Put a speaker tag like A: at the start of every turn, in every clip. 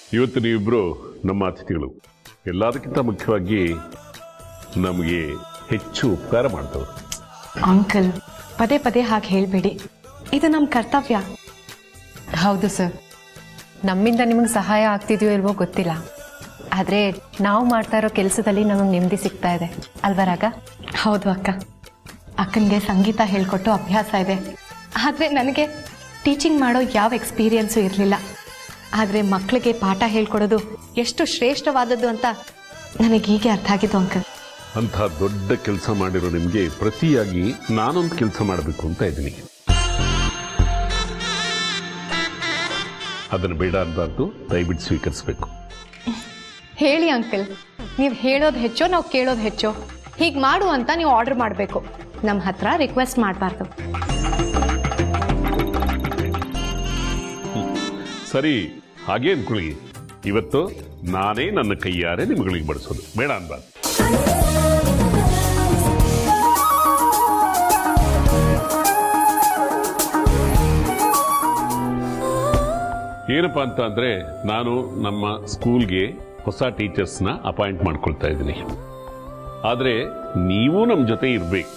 A: ಇವತ್ತು ನೀವಿಬ್ರು ನಮ್ಮ ಅತಿಥಿಗಳು ಎಲ್ಲದಕ್ಕಿಂತ ಮುಖ್ಯವಾಗಿ ನಮಗೆ ಹೆಚ್ಚು ಉಪಕಾರ ಮಾಡ್ತವ್ರು
B: ಅಂಕಲ್ ಪದೇ ಪದೇ ಹಾಗೆ ಹೇಳಬೇಡಿ ಇದು ನಮ್ಮ ಕರ್ತವ್ಯ
C: ಹೌದು ಸರ್ ನಮ್ಮಿಂದ ನಿಮಗೆ ಸಹಾಯ ಆಗ್ತಿದೆಯೋ ಇಲ್ವೋ ಗೊತ್ತಿಲ್ಲ ಆದರೆ ನಾವು ಮಾಡ್ತಾ ಇರೋ ಕೆಲಸದಲ್ಲಿ ನಮಗೆ ನೆಮ್ಮದಿ ಸಿಗ್ತಾ ಇದೆ ಅಲ್ವಾ ರಾಗ
B: ಹೌದು ಅಕ್ಕ ಅಕ್ಕನಿಗೆ ಸಂಗೀತ ಹೇಳ್ಕೊಟ್ಟು ಅಭ್ಯಾಸ ಇದೆ ಆದರೆ ನನಗೆ ಟೀಚಿಂಗ್ ಮಾಡೋ ಯಾವ ಎಕ್ಸ್ಪೀರಿಯನ್ಸು ಇರಲಿಲ್ಲ ಆದರೆ ಮಕ್ಕಳಿಗೆ ಪಾಠ ಹೇಳ್ಕೊಡೋದು ಎಷ್ಟು ಶ್ರೇಷ್ಠವಾದದ್ದು ಅಂತ ನನಗೆ ಹೀಗೆ ಅರ್ಥ ಆಗಿದ್ದು ಅಂಕಲ್
A: ಅಂಥ ದೊಡ್ಡ ಕೆಲಸ ಮಾಡಿರೋ ನಿಮಗೆ ಪ್ರತಿಯಾಗಿ ನಾನೊಂದು ಕೆಲಸ ಮಾಡಬೇಕು ಅಂತ ಇದ್ದೀನಿ ಅದನ್ನು ಬೇಡ ಅನ್ಬಾರ್ದು ದಯವಿಟ್ಟು ಸ್ವೀಕರಿಸಬೇಕು
B: ಹೇಳಿ ಅಂಕಲ್ ನೀವು ಹೇಳೋದು ಹೆಚ್ಚೋ ನಾವು ಕೇಳೋದು ಹೆಚ್ಚೋ ಹೀಗೆ ಮಾಡು ಅಂತ ನೀವು ಆರ್ಡರ್ ಮಾಡಬೇಕು ನಮ್ಮ ಹತ್ರ ರಿಕ್ವೆಸ್ಟ್ ಮಾಡಬಾರ್ದು
A: ಸರಿ ಹಾಗೆ ಅನ್ಕೊಳ್ಳಿ ಇವತ್ತು ನಾನೇ ನನ್ನ ಕೈಯಾರೆ ನಿಮ್ಗಳಿಗೆ ಬಡಿಸೋದು ಬೇಡ ಅನ್ಬಾರ್ದು ಏನಪ್ಪಾ ಅಂತ ಅಂದ್ರೆ ನಾನು ನಮ್ಮ ಸ್ಕೂಲ್ಗೆ ಹೊಸ ಟೀಚರ್ಸ್ನ ಅಪಾಯಿಂಟ್ ಮಾಡ್ಕೊಳ್ತಾ ಇದ್ದೀನಿ ಆದ್ರೆ ನೀವು ನಮ್ಮ ಜೊತೆ ಇರಬೇಕು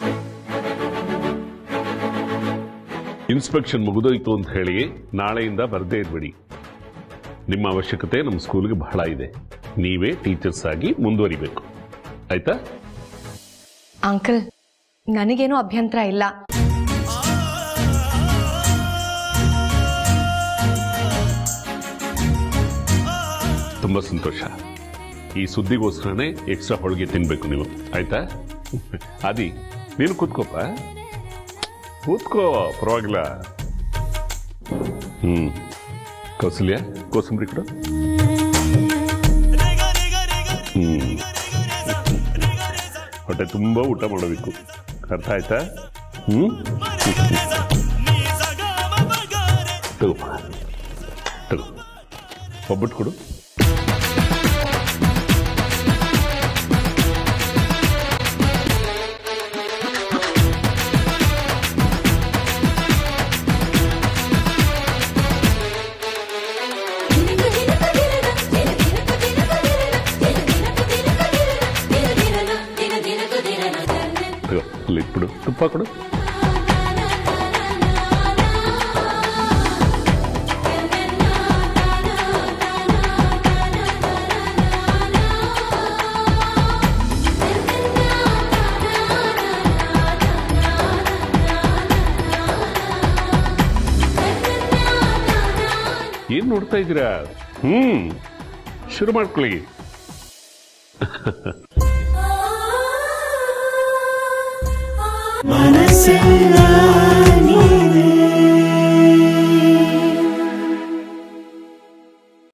A: ಇನ್ಸ್ಪೆಕ್ಷನ್ ಮುಗಿದೋಯ್ತು ಅಂತ ಹೇಳಿ ನಾಳೆಯಿಂದ ಬರದೇ ಇರಬೇಡಿ ನಿಮ್ಮ ಅವಶ್ಯಕತೆ ನಮ್ಮ ಸ್ಕೂಲ್ಗೆ ಬಹಳ ಇದೆ ನೀವೇ ಟೀಚರ್ಸ್ ಆಗಿ ಮುಂದುವರಿಬೇಕು ಆಯ್ತಾ
B: ಅಂಕಲ್ ನನಗೇನು ಅಭ್ಯಂತರ ಇಲ್ಲ
A: ತುಂಬಾ ಸಂತೋಷ ಈ ಸುದ್ದಿಗೋಸ್ಕರನೇ ಎಕ್ಸ್ಟ್ರಾ ಹೋಳಿಗೆ ತಿನ್ಬೇಕು ನೀವು ಆಯ್ತಾ ಆದಿ ನೀನು ಕೂತ್ಕೋಪ ಕೂತ್ಕೋ ಪರವಾಗಿಲ್ಲ ಹ್ಮ್ ಕೌಸಲ್ಯ ಕೋಸಂಬರಿ ಕೊಡು ಹ್ಮ್ ಹೊಟ್ಟೆ ತುಂಬಾ ಊಟ ಮಾಡಬೇಕು ಅರ್ಥ ಆಯ್ತಾ ಹ್ಮ್ ತಗೋಪ್ಪ ತಗೋ ಒಬ್ಬಟ್ಟು ಕೊಡು ತಗೋ ಅಲ್ಲಿ ಇಟ್ಬಿಡು ತುಪ್ಪ ಕೊಡು ಏನ್ ನೋಡ್ತಾ ಇದ್ದೀರಾ ಹ್ಮ್ ಶುರು ಮಾಡ್ಕೊಳ್ಳಿ
D: ಮನಸ್ಸೆಲ್ಲ